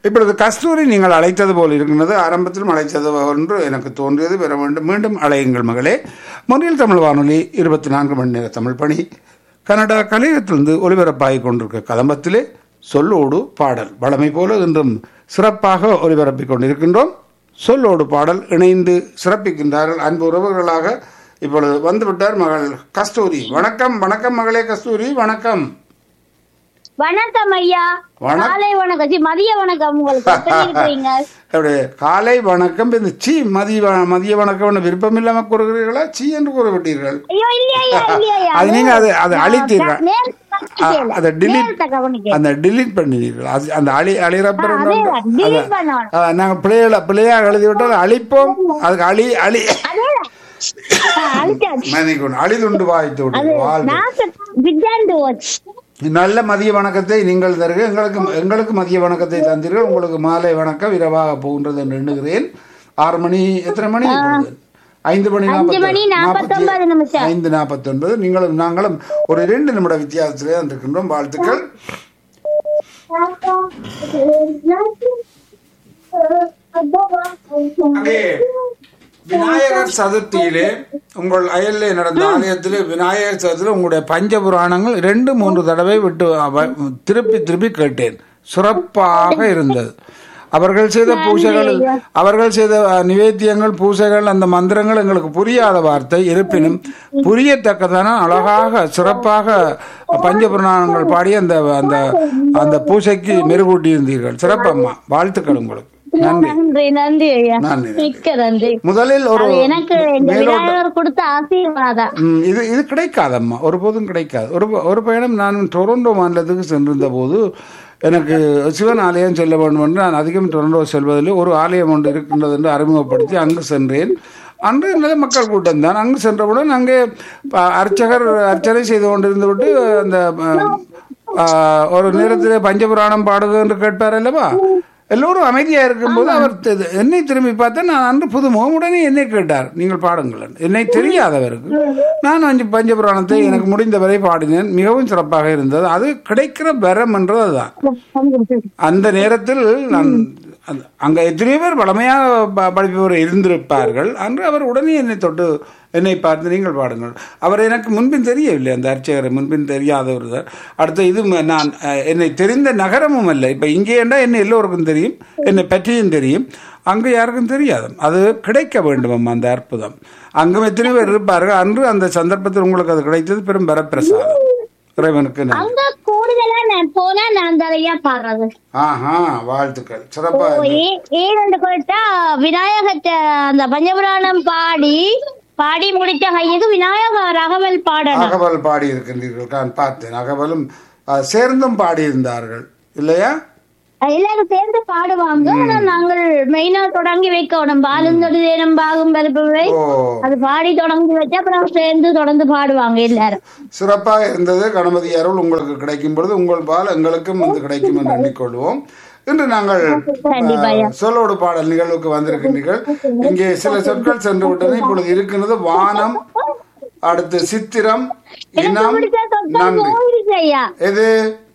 இப்பொழுது கஸ்தூரி நீங்கள் அழைத்தது போல் இருக்கின்றது ஆரம்பத்திலும் அழைத்தது ஒன்று எனக்கு தோன்றியது பெற வேண்டும் மீண்டும் அழையுங்கள் மகளே மொழியில் தமிழ் வானொலி இருபத்தி நான்கு மணி நேர தமிழ் பணி கனடா கலையகத்திலிருந்து ஒலிபரப்பாகிக் கொண்டிருக்க கதம்பத்திலே சொல்லோடு பாடல் வளமை போல இன்றும் சிறப்பாக ஒலிபரப்பிக் கொண்டிருக்கின்றோம் சொல்லோடு பாடல் இணைந்து சிறப்பிக்கின்றார்கள் அன்பு உறவுகளாக இப்பொழுது வந்துவிட்டார் மகள் கஸ்தூரி வணக்கம் வணக்கம் மகளே கஸ்தூரி வணக்கம் வணக்கம் ஐயா வணக்கம். காலை வணக்கம் சி, மதிய வணக்கம் உங்களுக்கு எப்படி இருக்கிறீங்க அப்படி காலை வணக்கம் இந்த சீ மதிய வ- மதிய வணக்கம் விருப்பம் இல்லாம கூறுகிறீர்களா சீ என்று கூறவிட்டீர்கள் ஐயோ இல்லையா ஐயா இல்லையா அது நீங்க அது அதை அழித்தீர்கள் நேரத்தை அதை delete நேரத்தை கவனிக்க அந்த delete பண்ணினீர்கள் அது அந்த அழி அழிறப்பர் ஆ, அதேதான், delete பண்ணணும். நாங்க பிள்ளைகளை பிள்ளையாக எழுதி விட்டால் அழிப்போம் அதுக்கு அழி அழி அதேதான் ஆ, அழிச்சாச்சு. மன்னிக்கணும் அழிதுண்டு வாய்த்து அது விட்டு வாழ்க்கை நான் விஜாண்டு வாட்ச் நல்ல மதிய வணக்கத்தை நீங்கள் தருக எங்களுக்கு எங்களுக்கு மதிய வணக்கத்தை தந்தீர்கள் உங்களுக்கு மாலை வணக்கம் இரவாக போகின்றது என்று எண்ணுகிறேன் ஆறு மணி எத்தனை மணி இப்பொழுது? ஐந்து மணி அஞ்சு மணி நாற்பத்தொன்பது நிமிஷம். ஐந்து நாற்பத்தி ஒன்பது நீங்களும் நாங்களும் ஒரு இரண்டு நிமிட வித்தியாசத்திலே இருக்கின்றோம் வாழ்த்துக்கள் அங்கே விநாயகர் சதுர்த்தியிலே உங்கள் அயல்லே நடந்த ஆலயத்திலே விநாயகர் சதுர்த்தியில உங்களுடைய பஞ்ச புராணங்கள் ரெண்டு மூன்று தடவை விட்டு அவ- திருப்பி திருப்பி கேட்டேன் சிறப்பாக இருந்தது அவர்கள் செய்த பூஜைகள் அவர்கள் செய்த அஹ், நிவேத்தியங்கள் பூஜைகள் அந்த மந்திரங்கள் எங்களுக்கு புரியாத வார்த்தை இருப்பினும் புரியத்தக்கதான அழகாக சிறப்பாக பஞ்சபுராணங்கள் பாடி அந்த அந்த அந்த பூஜைக்கு மெருகூட்டி இருந்தீர்கள் சிறப்பம்மா வாழ்த்துக்கள் உங்களுக்கு நன்றி நன்றி நன்றி ஐயா நன்றி நன்றி. மிக்க நன்றி முதலில் ஒரு அது எனக்கு இந்த மேலோட்ட விநாயகர் கொடுத்த ஆசீர்வாதம் ம், இது இது கிடைக்காதம்மா ஒருபோதும் கிடைக்காது ஒரு ஒரு பயணம் நான் டொரண்டோ மாநிலத்துக்கு சென்றிருந்த போது எனக்கு சிவன் ஆலயம் செல்ல வேண்டும் என்று நான் அதிகம் டொரண்டோ செல்வதில் ஒரு ஆலயம் ஒன்று இருக்கின்றது என்று அறிமுகப்படுத்தி அங்கு சென்றேன் அன்று நல்ல மக்கள் கூட்டம் தான் அங்கு சென்றவுடன் அங்கே ப- அர்ச்சகர் அர்ச்சனை செய்து கொண்டிருந்து விட்டு அந்த ஆ, ஒரு நேரத்தில் பஞ்சபுராணம் பாடுது என்று கேட்பார் அல்லவா எல்லோரும் அமைதியா இருக்கும்போது அவர் தி- என்னை திரும்பி பார்த்து நான் அன்று புதுமுகம் உடனே என்னை கேட்டார் நீங்கள் பாடுங்கள் என்று. என்னை தெரியாதவருக்கு நான் அஞ்சு பஞ்சபுராணத்தை எனக்கு முடிந்தவரை பாடினேன் மிகவும் சிறப்பாக இருந்தது அது கிடைக்கிற வரம் என்றது அதுதான் அந்த நேரத்தில் நான் அந்த- அங்க எத்தனையோ பேர் வளமையாக ப- படிப்பவர் இருந்திருப்பார்கள் அன்று அவர் உடனே என்னை தொட்டு என்னை பார்த்து நீங்கள் பாடுங்கள் அவர் எனக்கு முன்பின் தெரியவில்லை அந்த அர்ச்சகரை முன்பின் தெரியாதவர் தான் அடுத்த இது ம- நான் அஹ், என்னை தெரிந்த நகரமும் அல்ல இப்போ இங்கே என்றால் என்ன எல்லோருக்கும் தெரியும் என்னை பற்றியும் தெரியும் அங்கே யாருக்கும் தெரியாது அது கிடைக்க வேண்டும் அம்மா அந்த அற்புதம் அங்கும் எத்தனை பேர் இருப்பார்கள் அன்று அந்த சந்தர்ப்பத்தில் உங்களுக்கு அது கிடைத்தது பெரும் வரப்பிரசாதம் இறைவனுக்கு நன்றி. அங்க கூடுதலா நான் போனா நான் தலையா பாடுறது ஆஹா வாழ்த்துக்கள் சிறப்பா இருக்கு. போய் ஏன்னு கேட்டா விநாயகத்தை அந்த பஞ்சபுராணம் பாடி பாடி முடிச்ச கையுக்கு விநாயக ரகவல் பாடணும் அகவல் பாடி இருக்கின்றீர்கள் நான் பார்த்தேன் அகவலும் அஹ், சேர்ந்தும் பாடியிருந்தார்கள் இல்லையா எல்லாரும் சேர்ந்து பாடுவாங்க ஆனா நாங்கள் மெயினா தொடங்கி வைக்கணும் பாலுந்தொடி தேனம் பாகும் பருப்புவை ஓ அது பாடி தொடங்கி வச்சு அப்புறம் சேர்ந்து தொடர்ந்து பாடுவாங்க எல்லாரும் சிறப்பாக இருந்தது கணபதி அருள் உங்களுக்கு கிடைக்கும் பொழுது உங்கள் பால் எங்களுக்கும் வந்து கிடைக்கும் என்று எண்ணிக்கொள்வோம் இன்று நாங்கள் கண்டிப்பா. அஹ், சொல்லோடு பாடல் நிகழ்வுக்கு வந்திருக்கின்றீர்கள் இங்கே சில சொற்கள் சென்று விட்டன இப்பொழுது இருக்கின்றது வானம் அடுத்து சித்திரம் எனக்கு இனம் பிடிச்ச சொற்கள் நன்றி போயிடுச்சு ஐயா எது